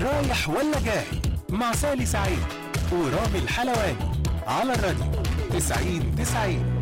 رايح ولا جاي مع سالي سعيد ورامي الحلواني على الراديو 90 90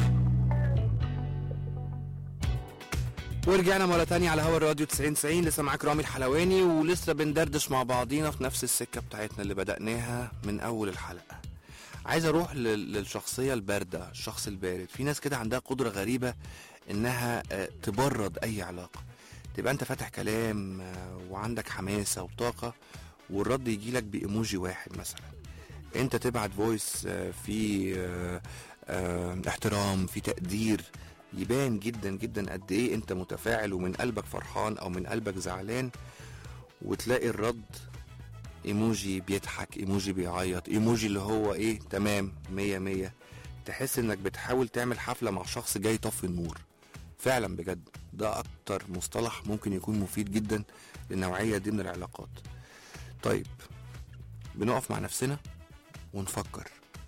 ورجعنا مرة تانية على هوا الراديو 90 90 لسه معاك رامي الحلواني ولسه بندردش مع بعضينا في نفس السكة بتاعتنا اللي بدأناها من أول الحلقة عايز أروح لل- للشخصية الباردة الشخص البارد في ناس كده عندها قدرة غريبة إنها آه، تبرد أي علاقة تبقى أنت فاتح كلام آه، وعندك حماسة وطاقة والرد يجيلك بإيموجي واحد مثلا انت تبعت فويس في آه، آه، احترام في تقدير يبان جدا جدا قد ايه انت متفاعل ومن قلبك فرحان او من قلبك زعلان وتلاقي الرد ايموجي بيضحك ايموجي بيعيط ايموجي اللي هو ايه تمام مية مية تحس انك بتحاول تعمل حفلة مع شخص جاي يطفي النور فعلا بجد ده اكتر مصطلح ممكن يكون مفيد جدا للنوعية دي من العلاقات طيب بنقف مع نفسنا ونفكر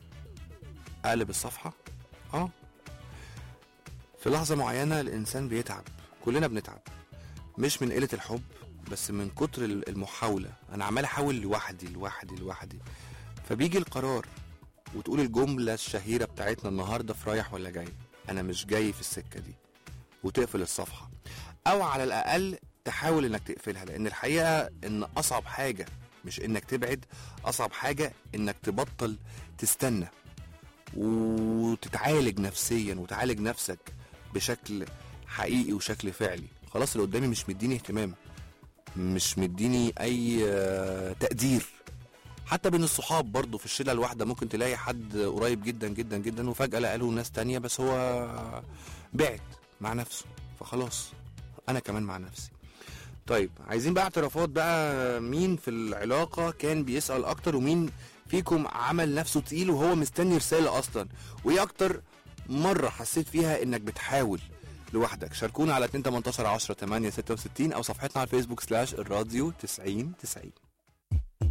اقلب الصفحة اه في لحظة معينة الإنسان بيتعب كلنا بنتعب مش من قلة الحب بس من كتر المحاولة أنا عمال أحاول لوحدي لوحدي لوحدي فبيجي القرار وتقول الجملة الشهيرة بتاعتنا النهاردة في رايح ولا جاي أنا مش جاي في السكة دي وتقفل الصفحة أو على الأقل تحاول إنك تقفلها لأن الحقيقة إن أصعب حاجة مش إنك تبعد أصعب حاجة إنك تبطل تستنى وتتعالج نفسيا وتعالج نفسك بشكل حقيقي وشكل فعلي خلاص اللي قدامي مش مديني اهتمام مش مديني اي آه، تقدير حتى بين الصحاب برضه في الشله الواحده ممكن تلاقي حد قريب جدا جدا جدا وفجاه لقى له ناس تانية بس هو بعد مع نفسه فخلاص انا كمان مع نفسي طيب عايزين بقى اعترافات بقى مين في العلاقة كان بيسأل أكتر ومين فيكم عمل نفسه تقيل وهو مستني رسالة أصلا وإيه أكتر مرة حسيت فيها إنك بتحاول لوحدك شاركونا على 2 18 10 8 66 أو صفحتنا على الفيسبوك سلاش الراديو 90 90